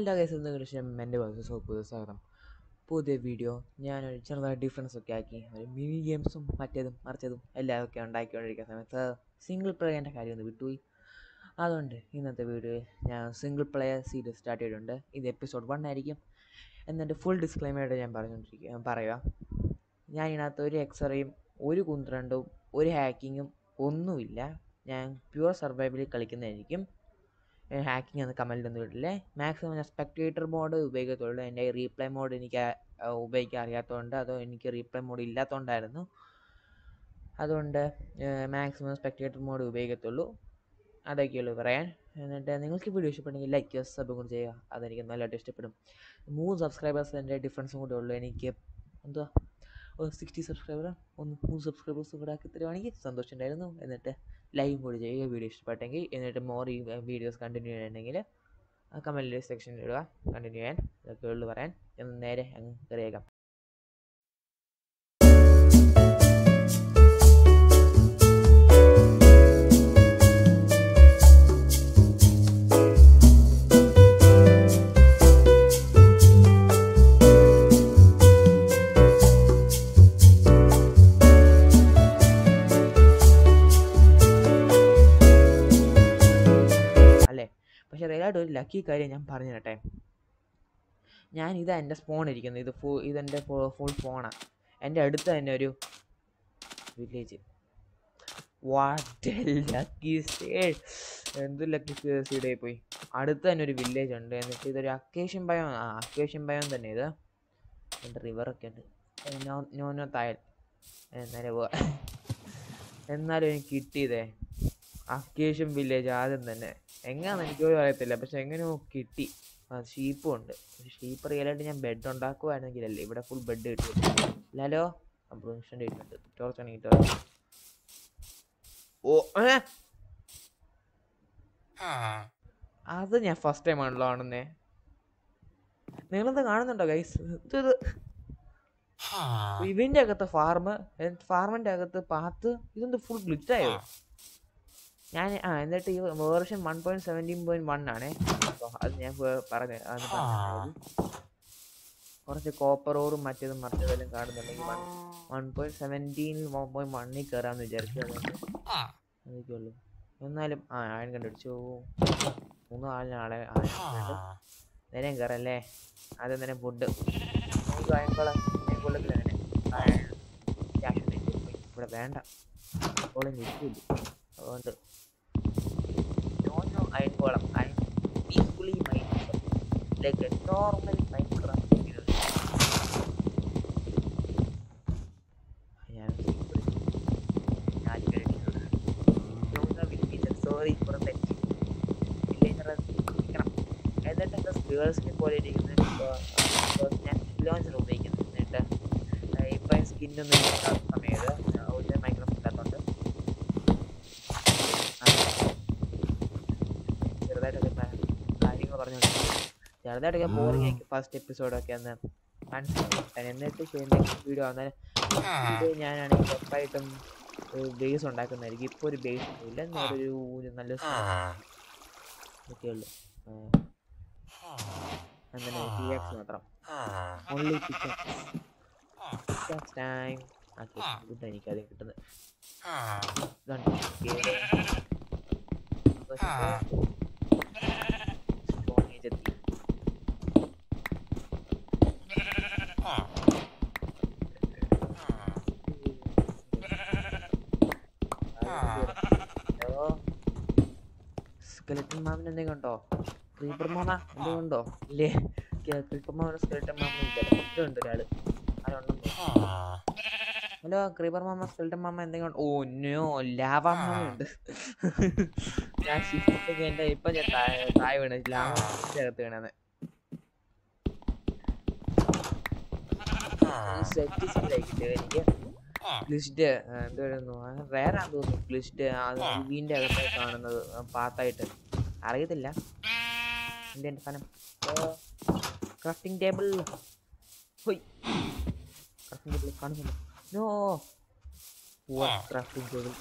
Hello guys എന്ന് കൃഷ്ണൻ എൻ്റെ voice soap സ്വാഗതം പുതിയ വീഡിയോ ഞാനൊരു ചെറുതായ ഡിഫറൻസ് ഒക്കെ ആക്കി ഒരു മിനി ഗെയിംസും മറ്റേതും മറിച്ചതും എല്ലാം ഒക്കെ ഉണ്ടാക്കിക്കൊണ്ടിരിക്കുന്ന സമയത്ത് സിംഗിൾ പ്ലെയറിൻ്റെ കാര്യം ഒന്ന് വിട്ടുപോയി അതുകൊണ്ട് ഇന്നത്തെ വീഡിയോയിൽ ഞാൻ സിംഗിൾ പ്ലെയർ സീരീസ് സ്റ്റാർട്ട് ചെയ്തിട്ടുണ്ട് ഇത് എപ്പിസോഡ് വൺ ആയിരിക്കും എന്നിട്ട് ഫുൾ ഡിസ്ക്ലൈമറായിട്ട് ഞാൻ പറഞ്ഞുകൊണ്ടിരിക്കുക പറയുക ഞാൻ ഇതിനകത്ത് ഒരു എക്സറയും ഒരു കുന്ത്രണ്ടും ഒരു ഹാക്കിങ്ങും ഒന്നുമില്ല ഞാൻ പ്യുവർ സർവൈവലിൽ കളിക്കുന്നതായിരിക്കും ഹാക്കിംഗ് എന്ന് കമൻറ്റ് ഒന്നും ഇട്ടില്ലേ മാക്സിമം ഞാൻ സ്പെക്ടേറ്റർ മോഡ് ഉപയോഗിക്കത്തുള്ളൂ എൻ്റെ റീപ്ലൈ മോഡ് എനിക്ക് ആ, ഉപയോഗിക്കാൻ അറിയാത്തതുകൊണ്ട് അതോ എനിക്ക് റീപ്ലൈ മോഡ് ഇല്ലാത്തതുകൊണ്ടായിരുന്നു അതുകൊണ്ട് മാക്സിമം സ്പെക്ടേറ്റർ മോഡ് ഉപയോഗിക്കത്തുള്ളൂ അതൊക്കെയുള്ളൂ പറയാൻ എന്നിട്ട് നിങ്ങൾക്ക് വീഡിയോ ഇഷ്ടപ്പെട്ടെങ്കിൽ ലൈക്ക് സബ് കൂടി ചെയ്യുക അതെനിക്ക് നല്ലതായിട്ട് ഇഷ്ടപ്പെടും മൂന്ന് സബ്സ്ക്രൈബേഴ്സിൻ്റെ ഡിഫറൻസും കൂടെ ഉള്ളൂ എനിക്ക് എന്തുവാ ഒരു സിക്സ്റ്റി സബ്സ്ക്രൈബർ ഒന്ന് മൂന്ന് സബ്സ്ക്രൈബേഴ്സ് കൂടെ ആക്കി തരുവാണെങ്കിൽ സന്തോഷമുണ്ടായിരുന്നു എന്നിട്ട് ലൈവ് കൂടി ചെയ്യുക വീഡിയോ ഇഷ്ടപ്പെട്ടെങ്കിൽ എന്നിട്ട് മോർ ഈ വീഡിയോസ് കണ്ടിന്യൂ ചെയ്യണമെങ്കിൽ കമൻറ്റ് സെക്ഷനിൽ ഇടുക കണ്ടിന്യൂ ചെയ്യാൻ ഇതൊക്കെ ഉള്ളു പറയാൻ എന്ന് നേരെ അങ്ങ് കയറിയേക്കാം അല്ലേ പക്ഷെ റിയലായിട്ട് ഒരു ലക്കി കാര്യം ഞാൻ പറഞ്ഞു തരട്ടെ ഞാൻ ഇതാ എൻ്റെ സ്പോൺ ഇരിക്കുന്നത് ഇത് ഫുൾ ഇതെൻ്റെ ഫുൾ ഫോണാണ് എൻ്റെ അടുത്ത് തന്നെ ഒരു വില്ലേജ് വാട്ട് ലക്കി സ്റ്റേഡ് എന്ത് ലക്കി സീഡായി പോയി അടുത്ത് തന്നെ ഒരു വില്ലേജ് ഉണ്ട് എന്നിട്ട് ഇതൊരു അക്കേഷ്യൻ ബയോ ആ അക്കേഷ്യൻ ബയോ തന്നെ ഇത് എൻ്റെ റിവറൊക്കെ ഉണ്ട് ഏ, നോ നോ നോ തായൽ എന്നാലും പോവാ എന്നാലും എനിക്ക് കിട്ടിയതേ അക്കേഷ്യൻ വില്ലേജ് ആദ്യം തന്നെ എങ്ങനെയാണെന്ന് എനിക്ക് പോലും അറിയത്തില്ല പക്ഷെ എങ്ങനെയോ കിട്ടി ആ ഷീപ്പും ഉണ്ട് ഷീപ്പ് റിയലായിട്ട് ഞാൻ ബെഡ് ഉണ്ടാക്കുവാണെങ്കിലല്ലേ ഇവിടെ ഫുൾ ബെഡ് കിട്ടും ഇല്ലല്ലോ പ്രൊവിഷൻ ഇട്ടുണ്ട് ടോർച്ച് ആണെങ്കിൽ ടോർച്ച് ഓ ഏ അത് ഞാൻ ഫസ്റ്റ് ടൈം ആണല്ലോ കാണുന്നേ നിങ്ങളെന്താ കാണുന്നുണ്ടോ ഗൈസ് ഇത് ഇതിന്റെ അകത്ത് ഫാർം ഫാർമിന്റെ അകത്ത് പാത്ത് ഇതെന്ത് ഫുൾ ഗ്ലിറ്റായോ ഞാൻ ആ എന്നിട്ട് ഈ version one point seventeen point one ആണേ അപ്പൊ അത് ഞാൻ പറഞ്ഞു അത് പറഞ്ഞത് കുറച്ച് കോപ്പർ ഓറും മറ്റേതും മറ്റേതെല്ലാം കാണുന്നുണ്ടെങ്കിൽ വൺ വൺ പോയിന്റ് സെവൻറ്റീനിൽ വൺ പോയിന്റ് വണ്ണിൽ കയറാമെന്ന് വിചാരിച്ചു അതുകൊണ്ട് അതൊക്കെ ഉള്ളൂ എന്നാലും ആ ആഴം കണ്ടുപിടിച്ചു മൂന്ന് ആളിന് ആളെ ആഴം നേരം കയറല്ലേ അത് നേരം ഫുഡ് നമുക്ക് അയൻകൊള്ളാം അയൻകൊള്ളത്തിൽ തന്നെ ക്യാഷ് ഇവിടെ വേണ്ട അപ്പോഴും നിൽക്കില്ല അതുകൊണ്ട് നോ നോ അയൻകോളം അയൻ peacefully mind like a normal mind ഞാൻ സോറി ഫോർ തെറ്റ് വില്ലേജർ എന്നിട്ട് എന്താ ഗേൾസിനെ പോലെ ഇരിക്കുന്ന ഞാൻ ലോഞ്ചർ ഉപയോഗിക്കുന്നത് എന്നിട്ട് ഇപ്പം സ്കിന്നൊന്നും ഇല്ലാത്ത സമയത്ത് ഒരു മൈക്രോഫോൺ ഇല്ലാത്തതുകൊണ്ട് ചെറുതായിട്ടൊക്കെ പ- കാര്യങ്ങൾ പറഞ്ഞു ചെറുതായിട്ടൊക്കെ ബോറിംഗ് ആയിരിക്കും ഫസ്റ്റ് എപ്പിസോഡൊക്കെ അന്ന് മനസ്സിലായി എന്നിട്ട് നെക്സ്റ്റ് വീഡിയോ വന്നാൽ ഇത് ഞാനാണെങ്കിൽ ഉറപ്പായിട്ടും ബേസ് ഉണ്ടാക്കുന്നതായിരിക്കും ഇപ്പോൾ ഒരു ബേസ് ഇല്ല എന്നൊരു ഒരു നല്ല ഒക്കെ ഉള്ളു അങ്ങനെ ടി എക്സ് മാത്രം ഓൺലി പിക്ചർ ടൈം ഓക്കെ ഇത് എനിക്ക് ആദ്യം കിട്ടുന്നത് ഇതാണ് കേട്. Stone Age എത്തി. ഹലോ സ്കെലറ്റൻ മാമിന് എന്തെങ്കിലും ഉണ്ടോ ക്രീപ്പർ മാമ എന്തെങ്കിലും ഉണ്ടോ ഇല്ലേ ക്രീപ്പർ മാമിന് സ്കെലറ്റൻ മാമ ഇല്ല ഉണ്ട് ഒരാള് ആരുണ്ടെന്നോ ഹലോ ക്രീപ്പർ മാമ സ്കെൽട്ടൻ മാമ എന്തെങ്കിലും ഓ നോ ലാവ മാമയുണ്ട് ഞാൻ ഷിഫ്റ്റ് എന്റെ ഇപ്പൊ ഞാൻ താഴെ താഴെ വീണ് ലാവ അകത്ത് വീണത് സെറ്റ് ശരിയാക്കിട്ട് എനിക്ക് ലിസ്റ്റ് എന്തായിരുന്നു റേറാന്ന് തോന്നുന്നു ലിസ്റ്റ് വീടിന്റെ അകത്ത് കാണുന്നത് പാത്തായിട്ട് അറിയത്തില്ല എന്റെ എന്റെ സാധനം ക്രാഫ്റ്റിംഗ് ടേബിൾ ഹോയ് ക്രാഫ്റ്റിംഗ് ടേബിൾ കാണുന്നില്ല നോ ക്രാഫ്റ്റിംഗ് ടേബിൾ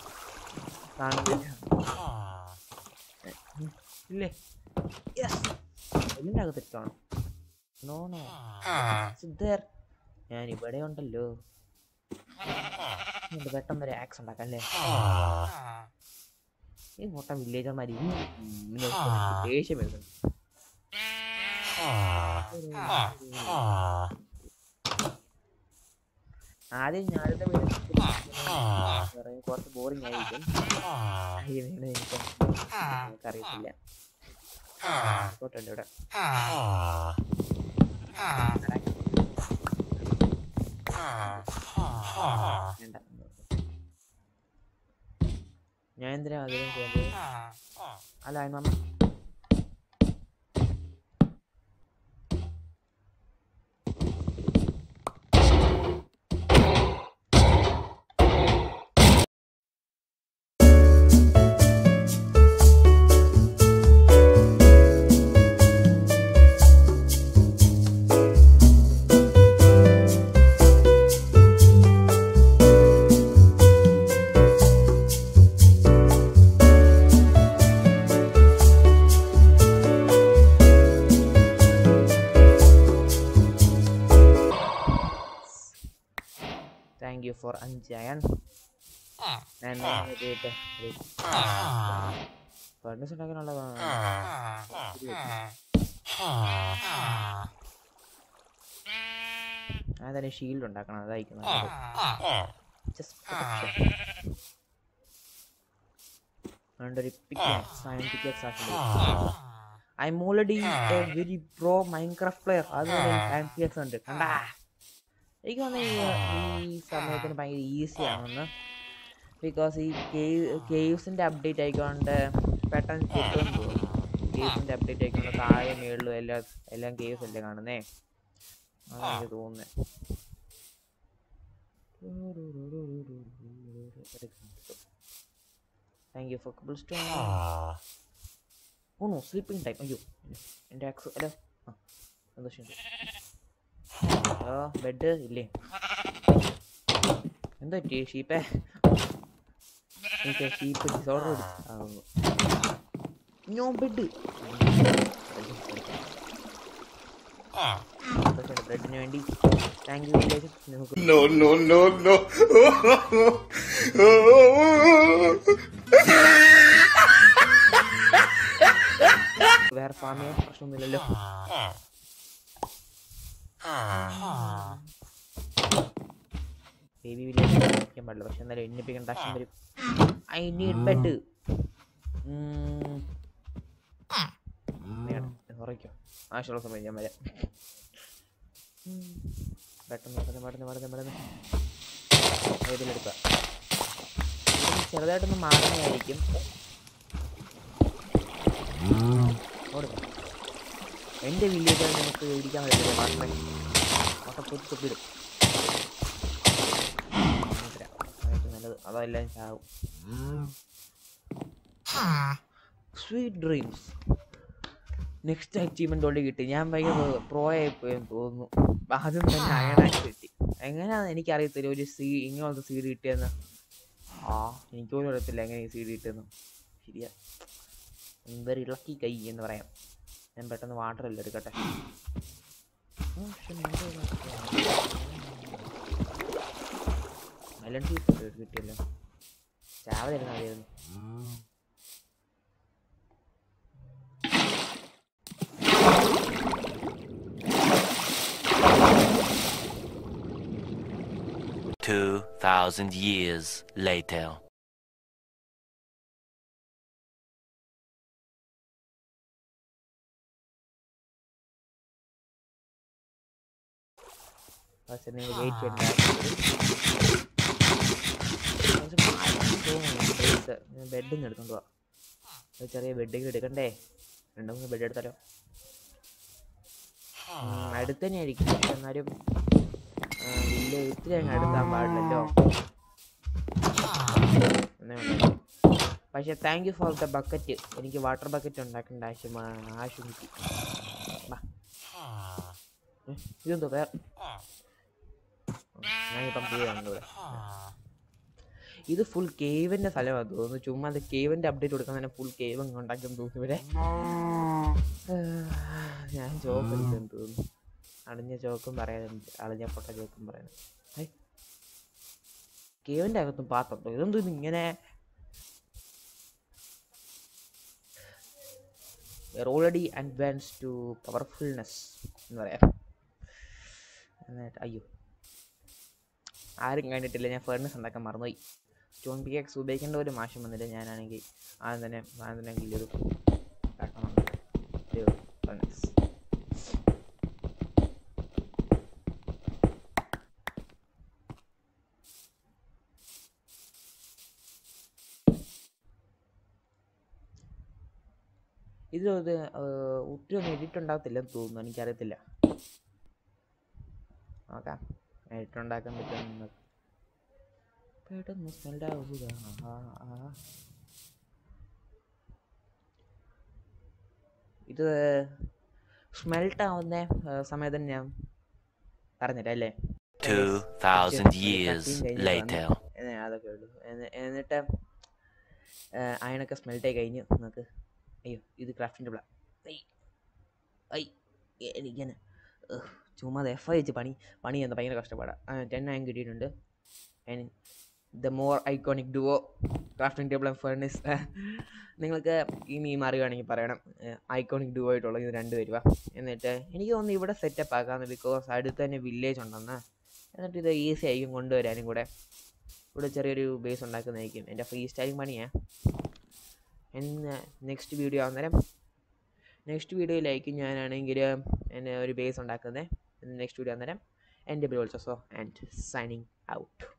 കാണുന്നില്ല ഇല്ലേ യെസ് ഇതിൻ്റെ അകത്തിട്ടാണ് നോ നോ സിദ്ധർ ഞാൻ ഇവിടെ ഉണ്ടല്ലോ എന്നിട്ട് പെട്ടെന്ന് ഒരു ആക്സ് ഉണ്ടാക്കാം അല്ലേ ഈ മൊട്ട വില്ലേജർമാർ ദേഷ്യം വരുന്നുണ്ട് ആദ്യം ഞാനിത് കുറച്ച് ബോറിംഗ് ആയിരിക്കും ആയിരുന്നു എനിക്ക് എനിക്കറിയത്തില്ല ആയിക്കോട്ടെ ഇവിടെ വേണ്ട ഞാൻ എന്തിനാ ആഗ്രഹം ചെയ്യുന്നത് അല്ല അതിന് നമ്മ താങ്ക് യു ഫോർ അഞ്ചയൺ ഞാൻ ഫർണിച്ചർ ഉണ്ടാക്കാനുള്ള ഞാൻ തന്നെ ഷീൽഡ് ഉണ്ടാക്കണം അതായിരിക്കും ഒരു scientific I M already a very pro Minecraft player അതുപോലെ സയന്റിഫിക്സ് ഉണ്ട് കണ്ടാ എനിക്ക് തോന്നുന്നു ഈ സമയത്തിന് ഭയങ്കര ഈസി ആണെന്ന് ബിക്കോസ് ഈ കേവ് കേവ്സിൻ്റെ അപ്ഡേറ്റ് ആയിക്കൊണ്ട് പെട്ടെന്ന് കിട്ടുമെന്ന് തോന്നുന്നു കേവ്സിൻ്റെ അപ്ഡേറ്റ് ആയിക്കൊണ്ട് താഴെ മേളിലും എല്ലാം എല്ലാം കേവ്സ് അല്ലേ കാണുന്നേ അതാണ് എനിക്ക് തോന്നുന്നത് thank you for cobble stone oh no sleeping time അയ്യോ എൻ്റെ ആക്സ് അല്ല ആ സന്തോഷമുണ്ട് ഹലോ ബെഡ് ഇല്ലേ എന്താ പറ്റി ഷീപ്പേ എനിക്ക് ഷീപ്പ് ഡിസോർഡർ ആകുന്നു നോ ബെഡ് ബ്രെഡിന് വേണ്ടി താങ്ക് യു വില്ലേജ് നമുക്ക് No, no, no, no. വേറെ ഫാമിയോ പ്രശ്നമൊന്നുമില്ലല്ലോ ബേബി വില്ലേജ് എണ്ണിപ്പിക്കാൻ പാടില്ല പക്ഷെ എന്നാലും എണ്ണിപ്പിക്കേണ്ട ആവശ്യം വരും ഐ നീഡ് ബെഡ് ഉറയ്ക്കോ ആവശ്യമുള്ള സമയം ഞാൻ വരാം ഉം. പെട്ടെന്ന് പെട്ടെന്ന് പെട്ടെന്ന് പെട്ടെന്ന് പെട്ടെന്ന് ഇതിലെടുക്കുക ചെറുതായിട്ടൊന്ന് മാറുന്നതായിരിക്കും ഓടുക എൻ്റെ വില്ലേജാണ് നമുക്ക് ഇടിക്കാൻ പറ്റില്ല മാത്രമേ മുട്ട പൊത്തി തൊപ്പിടും അതായിരിക്കും നല്ലത് അതെല്ലാം ചാവും sweet dreams next achievement already കിട്ടി ഞാൻ ഭയങ്കര പ്രോ ആയി പോയെന്ന് തോന്നുന്നു ആദ്യം തന്നെ അയണാക്കി കിട്ടി എങ്ങനെയാണെന്ന് എനിക്കറിയത്തില്ല ഒരു സീ ഇങ്ങനത്തെ സീഡ് കിട്ടിയെന്ന് ആ എനിക്ക് പോലും അറിയത്തില്ല എങ്ങനെ ഈ സീഡ് കിട്ടിയെന്ന് ശരിയാ എന്തൊരു ഇളക്കി കൈ എന്ന് പറയാം ഞാൻ പെട്ടെന്ന് വാട്ടർ എല്ലാം എടുക്കട്ടെ മെലൺ ജ്യൂസ് കിട്ടിയല്ലോ ചാവ തരുന്ന മതിയായിരുന്നു Two thousand years later. പക്ഷെ നിങ്ങൾ വെയിറ്റ് ചെയ്യണ്ട ബെഡിൽ നിന്ന് എടുത്തോണ്ട് പോവാം ഒരു ചെറിയ ബെഡെങ്കിലും എടുക്കണ്ടേ രണ്ടു മൂന്ന് ബെഡ് എടുത്താലോ ഉം, അടുത്ത് തന്നെ ആയിരിക്കും പക്ഷെ എന്നാലും ആ, വലിയ ഇത്തിരി അങ്ങ് എടുക്കാൻ പാടില്ലല്ലോ എന്നേ ഉള്ളൂ. പക്ഷെ thank you for the bucket എനിക്ക് വാട്ടർ ബക്കറ്റ് ഉണ്ടാക്കേണ്ട ആവശ്യമാണ് ആവശ്യം കിട്ടി വാ. ഏ, ഇതെന്തോ വേറെ ഞാനിപ്പം പോവുകയാണ് ഇവിടെ ഇത് ഫുൾ കേവിൻ്റെ സ്ഥലമാണ് തോന്നുന്നു ചുമ്മാ അത് കേവിൻ്റെ അപ്ഡേറ്റ് കൊടുക്കാൻ തന്നെ ഫുൾ കേവ് ഉണ്ടാക്കിയെന്ന് തോന്നുന്നു ഇവിടെ ഞാൻ ചോക്ക് അടിച്ചെന്ന് തോന്നുന്നു അടഞ്ഞ ചോക്കും പറയാനുണ്ട് അടഞ്ഞ പൊട്ട ചോക്കും പറയാനും കേവിൻ്റെ അകത്തും പാത്രമുണ്ടോ ഇതെന്തോ ഇങ്ങനെ ഓൾറെഡി അഡ്വാൻസ് ടു പവർഫുൾനെസ് എന്ന് പറയാം എന്നിട്ട് അയ്യോ ആരും കണ്ടിട്ടില്ല ഞാൻ ഫേർനെസ് ഉണ്ടാക്കാൻ മറന്നുപോയി സ്റ്റോൺ പിക്കാക്സ് ഉപയോഗിക്കേണ്ട ഒരു മാഷം വന്നില്ല ഞാനാണെങ്കിൽ ആദ്യം തന്നെ ആദ്യം തന്നെ വലിയൊരു കാട്ടണം ഫേർനെസ് ഇത് ഇത് ഒത്തിരി ഒന്നും എഡിറ്റ് ഉണ്ടാകത്തില്ലെന്ന് തോന്നുന്നു എനിക്കറിയത്തില്ല നോക്കാം എഡിറ്റ് ഉണ്ടാക്കാൻ പറ്റുമെന്ന് പെട്ടെന്ന് സ്മെൽഡാവുക ഇത് സ്മെൽട്ട് ആവുന്ന സമയത്ത് ഞാൻ പറഞ്ഞില്ല അല്ലേ 2,000 years later. എന്ന് അതൊക്കെ ഉള്ളൂ എന്ന്- എന്നിട്ട് അയണൊക്കെ സ്മെൽട്ടായി കഴിഞ്ഞു നമുക്ക് അയ്യോ ഇത് ക്രാഫ്റ്റിൻ്റെ പ്ലാ ഐ എനിക്കന്നെ ചുമ്മാ എഫ് വെച്ച് പണി പണി ചെയ്യുന്നത് ഭയങ്കര കഷ്ടപ്പാടാണ് ടെൻ ആയും കിട്ടിയിട്ടുണ്ട് and the more iconic duo crafting table and furnace നിങ്ങൾക്ക് ഈ മീം അറിയുവാണെങ്കിൽ പറയണം ഐക്കോണിക് ഡുവോ ആയിട്ടുള്ള ഇത് രണ്ട് വരുക എന്നിട്ട് എനിക്ക് തോന്നുന്നു ഇവിടെ സെറ്റപ്പ് ആക്കാമെന്ന് ബിക്കോസ് അടുത്ത് തന്നെ വില്ലേജ് ഉണ്ടെന്ന് എന്നിട്ട് ഇത് ഈസി ആയിരിക്കും കൊണ്ടുവരാനും കൂടെ ഇവിടെ ചെറിയൊരു ബേസ് ഉണ്ടാക്കുന്നതായിരിക്കും എൻ്റെ ഫ്രീ സ്റ്റൈലിംഗ് പണിയാണ് എന്ന് നെക്സ്റ്റ് വീഡിയോ അന്നേരം നെക്സ്റ്റ് വീഡിയോയിലായിരിക്കും ഞാനാണെങ്കിൽ എന്നെ ഒരു ബേസ് ഉണ്ടാക്കുന്നത് നെക്സ്റ്റ് വീഡിയോ അന്നേരം എൻ്റെ be also so and signing out